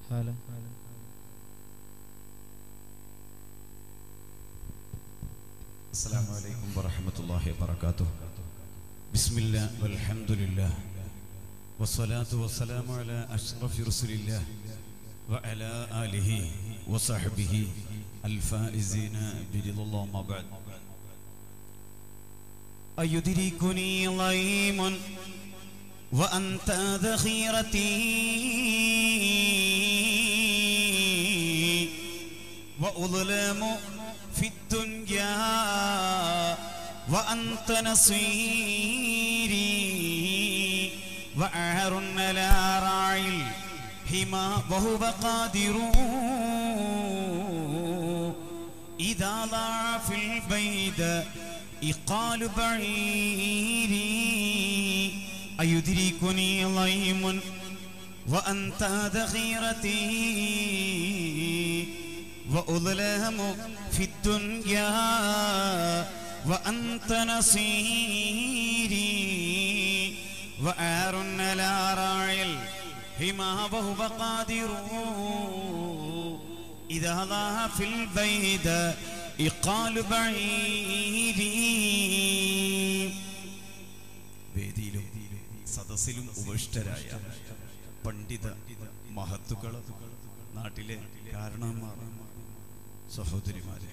هلا السلام عليكم ورحمة الله وبركاته بسم الله والحمد لله والصلاة والسلام على أشرف رسول الله وعلى آله وصحبه الفائزين برضا الله ما بعد أيدركني ضيم وأنت ذخيرتي وأظلم في الدنيا وأنت نصيري وأعر لا راعي الحمى وهو قادر إذا ضاع في البيد إقال بعيري أيدركني ضيم وأنت ذخيرتي وأظلم في الدنيا وأنت نصيري وآر لا راعي الهما وهو قادر إذا ضاع في البيد إقال بعيري വേദിയിലും സദസ്സിലും ഉപഷ്ടരായ പണ്ഡിത മഹത്തുക്കൾ നാട്ടിലെ കാരണന്മാർ സഹോദരിമാരെ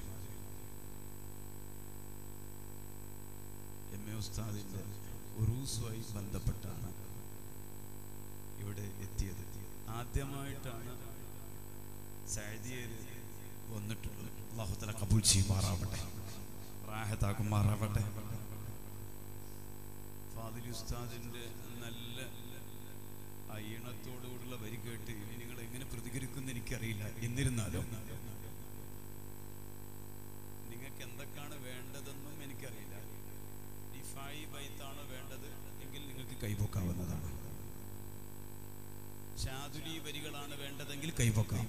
എം എ ഉസ്താദിന്റെ ഉറൂസുമായി ബന്ധപ്പെട്ടാണ് ഇവിടെ എത്തിയത് ആദ്യമായിട്ടാണ് സൈദിയര് വന്നിട്ടുള്ളത് അള്ളാഹുത്തല കബൂൽ ചെയ്യുമാറാവട്ടെ റാഹത്താക്കുമാറാവട്ടെ ഫാദിലി ഉസ്താദിന്റെ നല്ല അയ്യണത്തോടുകൂടുള്ള വരി കേട്ട് ഇനി നിങ്ങൾ എങ്ങനെ പ്രതികരിക്കും എനിക്കറിയില്ല എന്നിരുന്നാലും നിങ്ങൾക്ക് എന്തൊക്കെയാണ് വേണ്ടതെന്നും എനിക്കറിയില്ല ഡിഫായി ബൈത്താണോ വേണ്ടത് എങ്കിൽ നിങ്ങൾക്ക് കൈപൊക്കാവുന്നതാണ് ഷാദുലി വരികളാണ് വേണ്ടതെങ്കിൽ കൈപൊക്കാം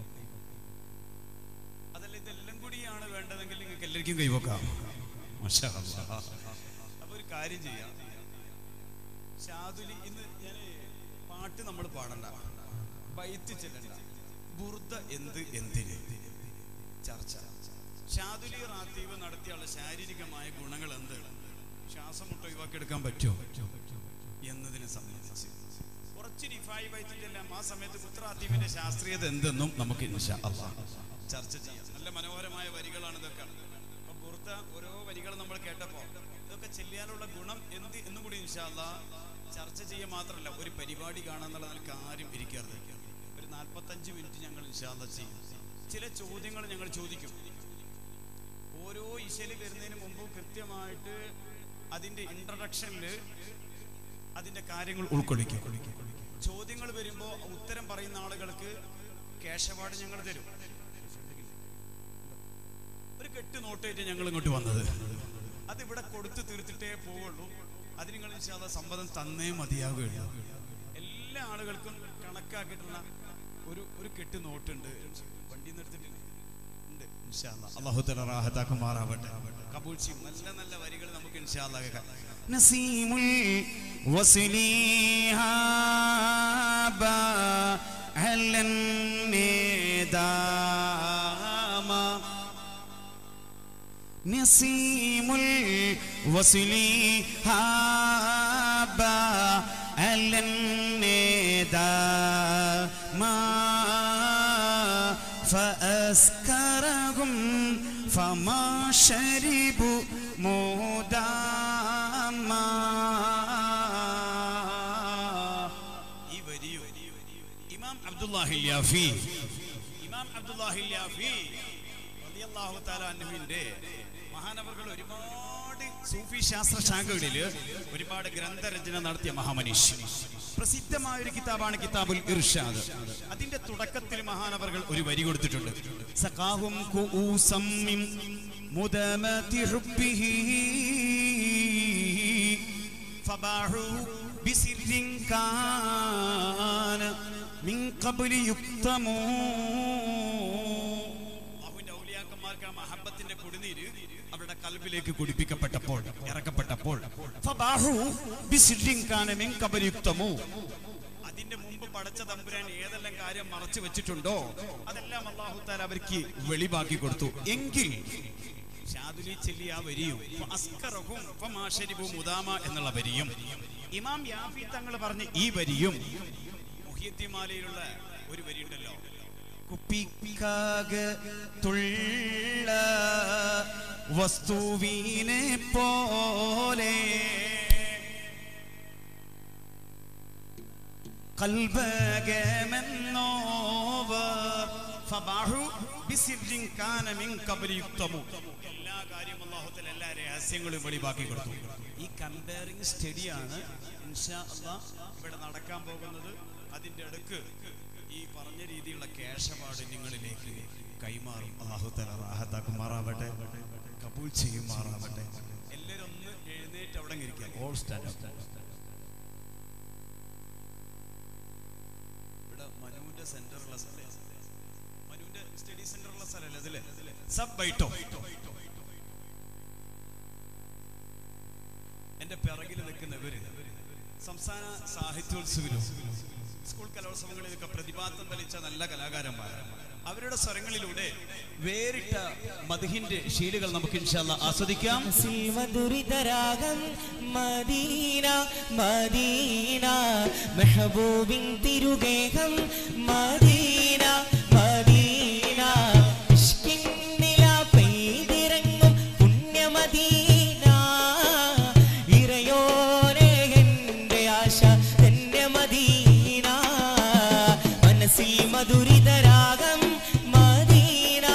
അതല്ല ഇതെല്ലാം കൂടിയാണ് വേണ്ടതെങ്കിൽ നിങ്ങൾക്ക് എല്ലാവർക്കും കൈപൊക്കാം മാഷാ അല്ലാ. അപ്പൊ ഒരു കാര്യം ചെയ്യാം ഷാദുലി ഇന്ന് ഞാൻ പാട്ട് നമ്മൾ പാടണ്ട ബൈത്ത് ചെല്ലണ്ട ബുർദ എന്ത് എന്തിന് ചർച്ച ഷാദുലി റാത്തീവ് നടത്തിയുള്ള ശാരീരികമായ ഗുണങ്ങൾ എന്ത് ശ്വാസം മുട്ട ഒഴിവാക്കിയെടുക്കാൻ പറ്റുമോ എന്നതിനെ സംബന്ധിച്ച് കുറച്ച് ഡിഫായി ബൈത്തിന്റെ എല്ലാം ആ സമയത്ത് കുത്രാത്തീവിന്റെ ശാസ്ത്രീയത എന്തെന്നും നമുക്ക് ഇൻഷാ അല്ലാ ചർച്ച ചെയ്യാം നല്ല മനോഹരമായ വരികളാണ് ഇതൊക്കെ അപ്പൊ ബുർദ ഓരോ വരികൾ നമ്മൾ കേട്ടപ്പോ ഇതൊക്കെ ചെല്ലാനുള്ള ഗുണം എന്ത് എന്നും കൂടി ഇൻഷാല്ല ചർച്ച ചെയ്യുക മാത്രമല്ല ഒരു പരിപാടി കാണാന്നുള്ള നിലക്ക് ആരും ഇരിക്കരുത് ഒരു നാൽപ്പത്തഞ്ച് മിനിറ്റ് ഞങ്ങൾ ഇൻഷാല്ല ചെയ്യും ചില ചോദ്യങ്ങൾ ഞങ്ങൾ ചോദിക്കും ഓരോ ഇശല് വരുന്നതിന് മുമ്പ് കൃത്യമായിട്ട് അതിന്റെ ഇൻട്രഡക്ഷനിൽ അതിന്റെ കാര്യങ്ങൾ ഉൾക്കൊള്ളിക്കും ചോദ്യങ്ങൾ വരുമ്പോൾ ഉത്തരം പറയുന്ന ആളുകൾക്ക് ക്യാഷ് അവാർഡ് ഞങ്ങൾ തരും ഒരു കെട്ട് നോട്ടായിട്ട് ഞങ്ങൾ ഇങ്ങോട്ട് വന്നത് അത് ഇവിടെ കൊടുത്തു തീർത്തിട്ടേ പോവുള്ളൂ അത് നിങ്ങൾ ഇൻഷാല്ല സമ്മതം തന്നേ മതിയാവുകയുള്ളൂ എല്ലാ ആളുകൾക്കും കണക്കാക്കിയിട്ടുള്ള ഒരു ഒരു കെട്ട് നോട്ടുണ്ട് വണ്ടി എടുത്തിട്ടില്ലേ ഉണ്ട് ഇൻഷാല്ല അള്ളാഹു തല റാഹത്താക്കുമാറാവട്ടെ കബൂൾ ചെയ്യും നല്ല നല്ല വരികൾ നമുക്ക് ഇൻഷാല്ല കേൾക്കാം നസീമുൽ വസിലീഹാബാ ഹലൻ നേദാമാ نسيم الوصل هابا على النداء ما فأسكرهم فما شربوا مداما ഈ വരിയോ ഇമാം അബ്ദുല്ലാഹി യാഫി ഇമാം അബ്ദുല്ലാഹി യാഫി റളിയല്ലാഹു തആല അൻഹുവിന്റെ മഹാനവറുകൾ ഒരുപാട് സൂഫി ശാസ്ത്ര ശാഖകളിൽ ഒരുപാട് ഗ്രന്ഥരചന നടത്തിയ മഹാമനീഷ് പ്രസിദ്ധമായ ഒരു കിതാബാണ് കിതാബുൽ ഇർഷാദ് അതിന്റെ തുടക്കത്തിൽ മഹാനവറുകൾ ഒരു വരി കൊടുത്തിട്ടുണ്ട് സഖാഹും കുഊസം മിൻ മുദമതി ഹുബ്ബിഹി ഫബാഹു ബിസിറിൻ കാന മിൻ ഖബ്ലി യുക്തമൂ അള്ളാഹുവിന്റെ ഔലിയാക്കന്മാർക്ക് ആ മഹബത്തിന്റെ കുടിനീര് അവരുടെ കൽബിലേക്ക് കുടിപ്പിക്കപ്പെട്ടപ്പോൾ ഇറക്കപ്പെട്ടപ്പോൾ ഫബാഹു ബിസിറിൻ കാന മിൻ ഖബ്ലി യുക്തമൂ അതിന്റെ മുമ്പ് മുമ്പ് പടച്ച തമ്പുരാൻ ഏതെല്ലാം കാര്യം മറച്ചു വെച്ചിട്ടുണ്ടോ അതെല്ലാം അള്ളാഹു താല അവർക്ക് വെളിവാക്കി കൊടുത്തു എങ്കിൽ ഷാദുലി ചെല്ലി ആ വരിയും ഫഅസ്കറഹും ഫമാശരിബു മുദാമ എന്നുള്ള വരിയും ഇമാം യാഫി തങ്ങൾ പറഞ്ഞ ഈ വരിയും മുഹിയത്തിമാലയിലുള്ള ഒരു വരിയുണ്ടല്ലോ കുപ്പിക്കാകത്തുള്ള വസ്തുവിനെ പോലെ കൽബകമെന്നോവർ ഫബാഹു ബിസിദ്ദിൻ കാന മിൻ ഖബലി യുക്തമു എല്ലാ കാര്യം അല്ലാഹുതആല എല്ലാ രഹസ്യങ്ങളും വെളിവാക്കി കൊടുത്തു ഈ കമ്പയറിംഗ് സ്റ്റഡിയാണ് ഇൻഷാ അല്ലാഹ് ഇവിടെ നടക്കാൻ പോകുന്നത് അതിന്റെ അടുക്ക് ഈ പറഞ്ഞ രീതിയിലുള്ള കേശപാട് നിങ്ങളിലേക്ക് കൈമാറും അല്ലാഹുതആല റാഹത്താക്കുമാറാവട്ടെ കബൂൽ ചെയ്യുമാറാവട്ടെ എല്ലാവരും ഒന്ന് എഴുന്നേറ്റ് അവിടെ ഇരിക്കുക ഓൾ സ്റ്റാൻഡ് ഇവിടെ മനുവിന്റെ സെന്ററുള്ള സ്ഥലം മനുവിന്റെ സ്റ്റഡി സെന്ററുള്ള സ്ഥലമല്ലേ അതിലെ സബ് ബൈറ്റോ എന്റെ പിറകിൽ നിൽക്കുന്നവര് സംസ്ഥാന സാഹിത്യോത്സവിലും സ്കൂൾ കലോത്സവങ്ങളിലൊക്കെ പ്രതിഭാത്തം വലിച്ച നല്ല കലാകാരന്മാരാണ് അവരുടെ സ്വരങ്ങളിലൂടെ വേറിട്ട മധുഹിന്റെ ശീലുകൾ നമുക്ക് ഇൻഷാല്ല ആസ്വദിക്കാം മധുരിതരാഗം മദീന മദീന മെഹബൂബിൻ തിരുഗേഹം മദീന മദീന ഇഷ്കിൻ നില പെയ്തിറങ്ങും പുണ്യമദീന ഇറയോനെ എൻ്റെ ആശ തന്നെ മദീന മനസ്സിൽ മധുരിതരാഗം മദീന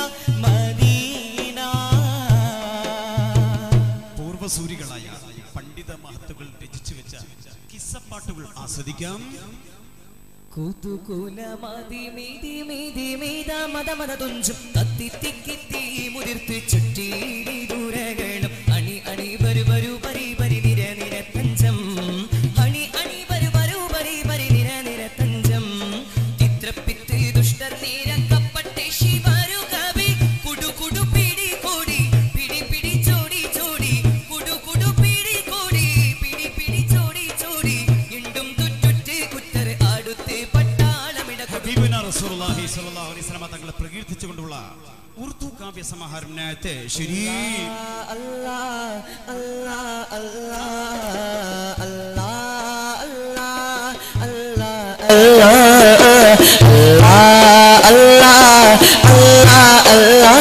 മദീന പൂർവസൂരികളായ പണ്ഡിത മഹത്തുകൾ രചിച്ചു വെച്ച കിസ്സപ്പാട്ടുകൾ ആസ്വദിക്കാം കുതുകുല മതി മിതി മിതി മിത മത മത തുഞ്ചും തത്തി തിക്കി തീ മുതിർത്ത് ചുറ്റിയിടി ദൂരകളും അണി അണി വരു വരു പരി പരി നിര നിര തഞ്ചം അണി അണി വരു വരു പരി പരി നിര നിര തഞ്ചം ചിത്രപ്പിത്ത് ദുഷ്ടർ നീരക്കപ്പട്ടെ ശിവരു കവി കുടു കുടു പിടി കൂടി പിടി പിടി ചോടി ചോടി കുടു കുടു പിടി കൂടി പിടി പിടി ചോടി ചോടി ഇണ്ടും തുറ്റുറ്റ് കുത്തർ അടുത്ത് പട്ടാളമിട ഹബീബിന റസൂലുള്ളാഹി സ്വല്ലല്ലാഹു അലൈഹി വസല്ലമ തങ്ങളെ പ്രകീർത്തിച്ചുകൊണ്ടുള്ള ഉറുദു കാവ്യ സമാഹാരം നയത്തെ ശരി അല്ലാ അല്ലാ അല്ലാ അല്ലാ അല്ലാ അല്ലാ അല്ലാ അല്ലാ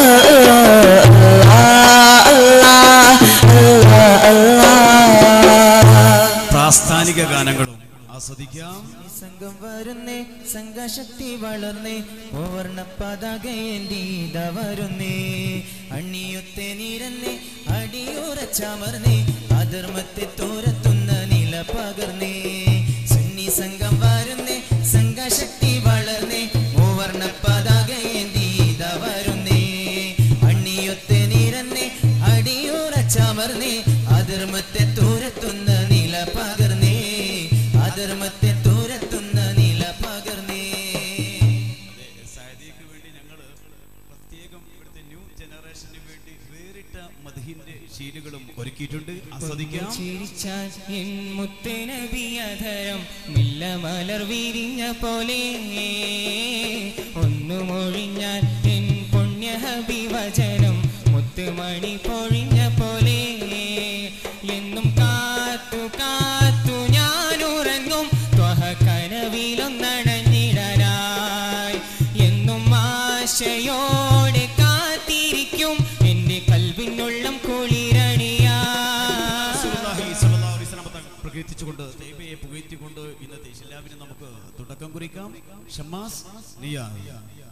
പ്രാസ്ഥാനിക ഗാനങ്ങളും ആസ്വദിക്കാം സംഘം വരുന്നേ സംഘശക്തി വളർന്നേ ഓവർണ പതാകയേന്തീത വരുന്നേ അണിയൊത്തെ നിരന്നേ അടിയുറച്ചമർന്നേ അധർമ്മത്തെ തോരത്തുന്ന നില പകർന്നേ സുന്നി സംഘം വരുന്നേ സംഘശക്തി വളർന്നേ ഓവർണ പതാകയേന്തീത വരുന്നേ അണിയൊത്തെ നിരന്നേ അടിയുറച്ചമർന്നേ അധർമ്മത്തെ തോരത്തുന്ന നില പകർന്നേ അധർമ്മത്തെ തോരത്തുന്ന നില പകർന്നേ സാദിക്ക് വേണ്ടി ഞങ്ങൾ പ്രത്യേകം ഇവിടുത്തെ ന്യൂ ജനറേഷന് വേണ്ടി വേറിട്ട മധുഹിന്റെ ശീലുകളും ഒരുക്കിയിട്ടുണ്ട് ആസ്വദിക്കാം ചിരിച്ചാൽ എൻ മുത്തനബിയധരം മില്ല മലർ വിരിഞ്ഞ പോലെ ഒന്നു മൊഴിഞ്ഞാൽ എൻ പുണ്യഹബി വചനം മുത്തുമണി പൊഴിഞ്ഞ പോലെ എന്നും കാത്തു കാത്തു ഞാൻ ഉറങ്ങും ത്വഹ കനവിലൊന്നണഞ്ഞിടനായി എന്നും ആശയോടെ കാത്തിരിക്കും എന്റെ കൽവിനുള്ളം കുളിരണിയാ റസൂലുള്ളാഹി സ്വല്ലല്ലാഹു അലൈഹി വസല്ലമ തങ്ങൾ പ്രകീർത്തിച്ചുകൊണ്ട് ദൈവയെ പുകഴ്ത്തിക്കൊണ്ട് ഇന്നത്തെ ഇസ്ലാമിന് നമുക്ക് തുടക്കം കുറിക്കാം ഷമ്മാസ് നിയ